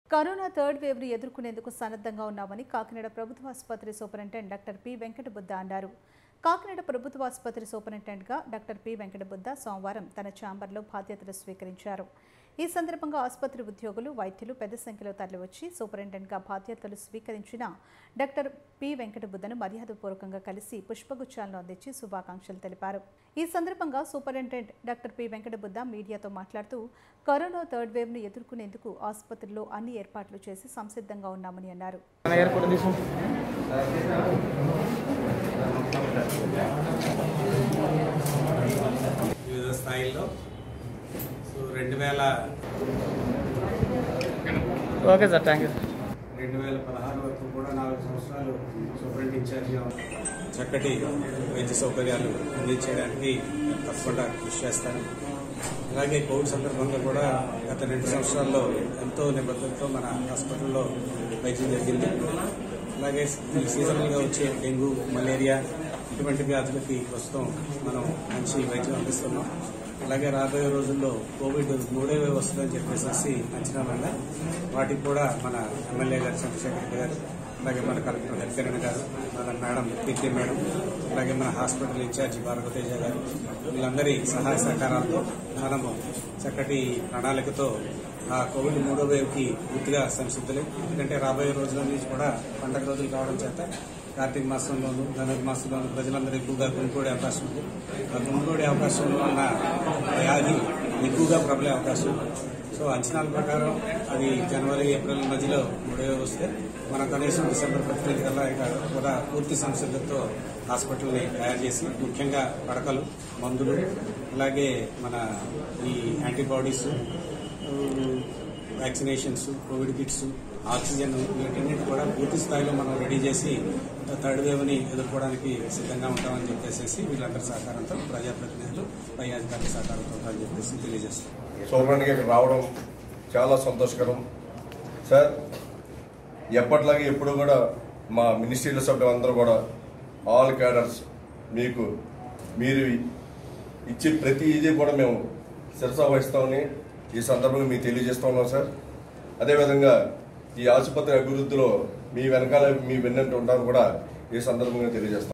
corona third wave ను ఎదుర్కొనేందుకు సన్నద్ధంగా ఉన్నామని కాకినాడ ప్రభుత్వ ఆసుపత్రి సూపరింటెండెంట్ డాక్టర్ పి వెంకటబుద్ధ అన్నారు కాకినాడ ప్రభుత్వ ఆసుపత్రి సూపరింటెండెంట్గా డాక్టర్ పి వెంకటబుద్ధ సోమవారం తన ఛాంబర్లో బాధ్యతలు స్వీకరించారు ఈ సందర్భంగా ఆసుపత్రి ఉద్యోగులు వైద్యులు పెద్ద సంఖ్యలో తరలివచ్చి సూపరింటెండెంట్గా బాధ్యతలు స్వీకరించిన డాక్టర్ పి వెంకటబుద్ధను మర్యాదపూర్వకంగా కలిసి పుష్పగుచ్చాలను అందించి శుభాకాంక్షలు తెలిపారు ఈ సందర్భంగా సూపరింటెండెంట్ డాక్టర్ పి వెంకటబుద్ధ మీడియాతో మాట్లాడుతూ కరోనా థర్డ్ వేవ్ ను ఎదుర్కొనేందుకు ఆసుపత్రిలో అన్ని ఏర్పాట్లు చేసి సంసిద్ధంగా ఉన్నామని అన్నారు అన్నగారు ఫోటో తీసు వివిధ స్థాయిల్లో సో రెండు వేల ఓకే సార్ థ్యాంక్ యూ రెండు వేల పదహారు వరకు కూడా నాలుగు సంవత్సరాలు సూపరింట్ ఇన్ఛార్జిగా చక్కటి వైద్య సౌకర్యాలు అందించడానికి తప్పకుండా కృషి చేస్తాను అలాగే కోవిడ్ సందర్భంగా కూడా గత రెండు సంవత్సరాల్లో ఎంతో నిబద్ధతతో మన హాస్పిటల్లో వైద్యం జరిగింది అలాగే సీజనల్గా వచ్చే డెంగ్యూ మలేరియా ఇటువంటి వ్యాధులకి ప్రస్తుతం మనం మంచి వైద్యం అందిస్తున్నాం అలాగే రాబోయే రోజుల్లో కోవిడ్ మూడే వేవ్ వస్తుందని చెప్పేసి అంచనా వల్ల వాటికి కూడా మన ఎమ్మెల్యే గారు చంద్రశేఖర్ గారు అలాగే మన కలెక్టర్ హరికరణ్ గారు మన మేడం కీర్తి మేడం అలాగే మన హాస్పిటల్ ఇన్ఛార్జి భారతతేజ గారు వీళ్ళందరి సహాయ సహకారాలతో మనము చక్కటి ప్రణాళికతో ఆ కోవిడ్ మూడో వేవ్కి పూర్తిగా సంసిద్ధులే ఎందుకంటే రాబోయే రోజుల నుంచి కూడా పండగ రోజులు కావడం చేత కార్తీక మాసంలోను ధనుర్ మాసంలోను ప్రజలందరూ ఎక్కువగా గుమికూడే అవకాశం ఉంది ఆ గుమికూడే అవకాశం ఉన్న వ్యాధి ఎక్కువగా ప్రబలే అవకాశం ఉంది సో అంచనాల ప్రకారం అది జనవరి ఏప్రిల్ మధ్యలో మూడో వస్తే మనం కనీసం డిసెంబర్ ఫిఫ్టీన్త్ కల్లా ఇక కూడా పూర్తి సంసిద్ధతతో హాస్పిటల్ని తయారు చేసి ముఖ్యంగా పడకలు మందులు అలాగే మన ఈ antibodies vaccinations Covid kits oxygen వీటన్నిటి కూడా పూర్తి స్థాయిలో మనం రెడీ చేసి థర్డ్ వేవ్ ని ఎదుర్కోవడానికి సిద్ధంగా ఉంటామని చెప్పేసి వీళ్ళందరి సహకారంతో ప్రజాప్రతినిధులు పై అధికారుల సహకారంతో ఉంటామని చెప్పేసి తెలియజేస్తాం సోమరానికి ఇక్కడ రావడం చాలా సంతోషకరం సార్ ఎప్పటిలాగే ఎప్పుడు కూడా మా మినిస్ట్రీల సభ్యులందరూ కూడా ఆల్ క్యాడర్స్ మీకు మీరు ఇచ్చే ప్రతి ఇది కూడా మేము శిరస వహిస్తామని ఈ సందర్భంగా మీకు తెలియజేస్తా ఉన్నాం సార్ అదేవిధంగా ఈ ఆసుపత్రి అభివృద్ధిలో మీ వెనకాల మీ వెన్నంటూ ఉంటామని కూడా ఈ సందర్భంగా తెలియజేస్తాం